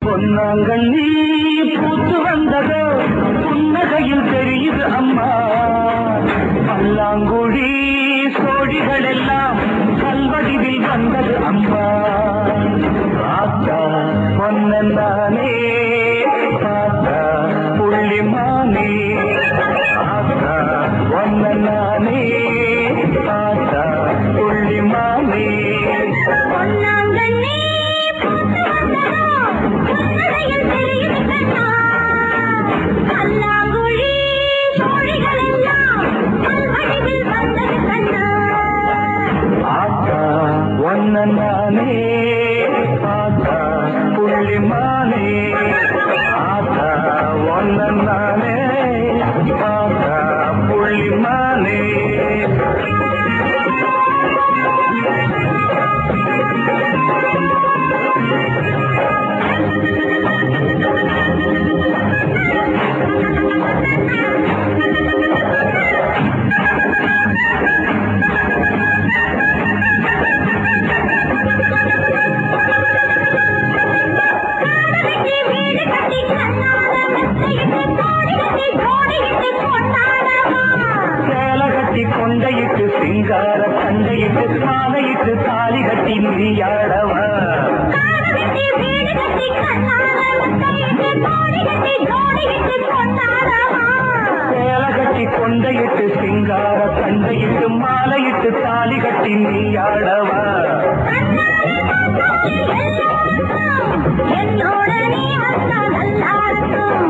பொன்னாங்கள் நீ பூத்து வந்ததோ புன்னகையில் தெரியுது அம்மா பல்லாங்குழி சோழிகள் எல்லாம் கல்வடிவில் வந்தது அம்மா ஆத்தா பொன்னானே ஆத்தா புள்ளிமானே ஆத்தா பொன்னானே ஆத்தா புள்ளிமானே பொன்னாங்கண்ணி பூத்து வந்ததோ புன்னகையில் தெரியுது கண்ணா பல்லாங்குழி சோழிகள் எல்லாம் கல்வடிவில் வந்தது கண்ணா ஆத்தா ஒன்னே ஆத்தா புள்ளிமானே ஆத்தா ஒன்னே ஆத்தா புள்ளிமானே கட்டி வீடு கட்டி கண்ணால மெத்தையிட்டு கோடி கட்டி ஜோடியிட்டு கொண்டாடவா சேல கட்டி கொண்டையிட்டு சிங்கார சண்டையிட்டு மாலையிட்டு தாலி கட்டி நீயாடவா கட்டி வீடு கட்டி கண்ணால மெத்தையிட்டு கோடி கட்டி ஜோடியிட்டு கொண்டாடவா சேல கட்டி கொண்டையிட்டு சிங்கார சண்டையிட்டு மாலையிட்டு தாலி கட்டி நீயாடவா என்னோட நீ வந்தா நல்லா இருக்கும்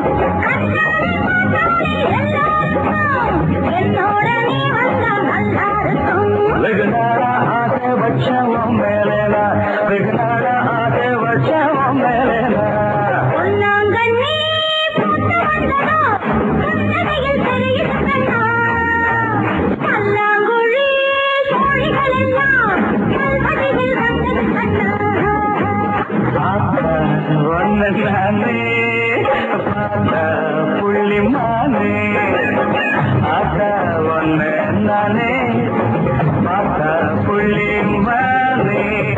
என்னோட நீ வந்தா நல்லா இருக்கும் வெகு நாளா ஆசை வச்சவன் மேலேனா வெகு நாளா ஆசை வச்சவன் மேலேனா பொன்னாங்கண்ணி பூத்து வந்ததோ புன்னகையில் தெரியுது கண்ணா பல்லாங்குழி சோழிகள் எல்லாம் கல்வடிவில் வந்தது கண்ணா ஆத்தா ஒன்னே பாத்தா புள்ளி மானே ஆத்தா ஒன்னு நானே பாத்தா புள்ளி மானே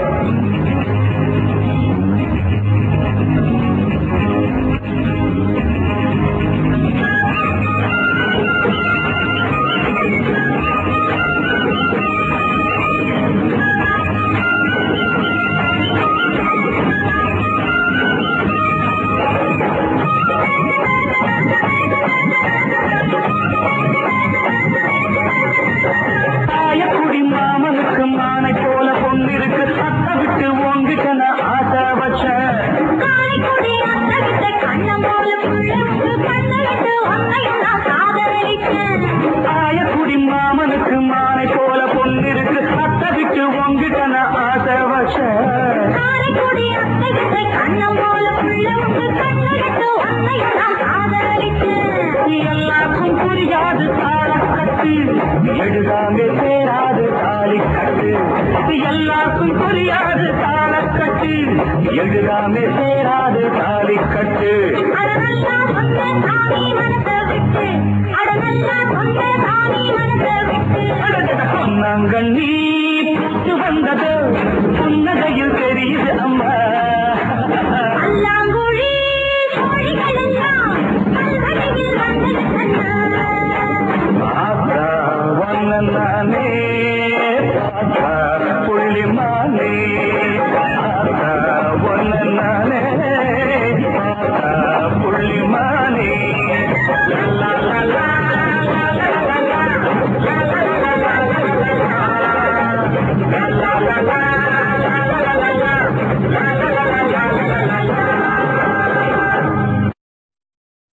தாயக்குடி மாமனுக்கு மானை போல பொண்ணிருக்கு அத்தை விட்டு உங்ககிட்ட நான் ஆசை வச்சேன் காரைக்குடி அத்தகிட்ட கண்ணம் போல புள்ளவுக்கு கண்ணவிட்டு உன்னையும் நான் காதலிச்சேன் தாயக்குடி மாமனுக்கு மானை போல பொண்ணிருக்கு அத்தை விட்டு உங்ககிட்ட நான் ஆசை வச்சேன் காரைக்குடி அத்தகிட்ட கண்ணம் போல புள்ளவுக்கு கண்ணவிட்டு உன்னையும் நான் காதலிச்சேன் எல்லாருக்கும் புரியாது தாளக்கட்டு எழுதாமே சேராது தாலி கட்டு எல்லாருக்கும் புரியாது தாளக்கட்டு எழுதாமே சேராது தாலி கட்டு அடநல்லா சொந்த சாமி மனசை விட்டு அடநல்லா சொந்த சாமி மனசை விட்டு பொன்னாங்கண்ணி பூத்து வந்தது புன்னகையில் தெரியுது அம்மா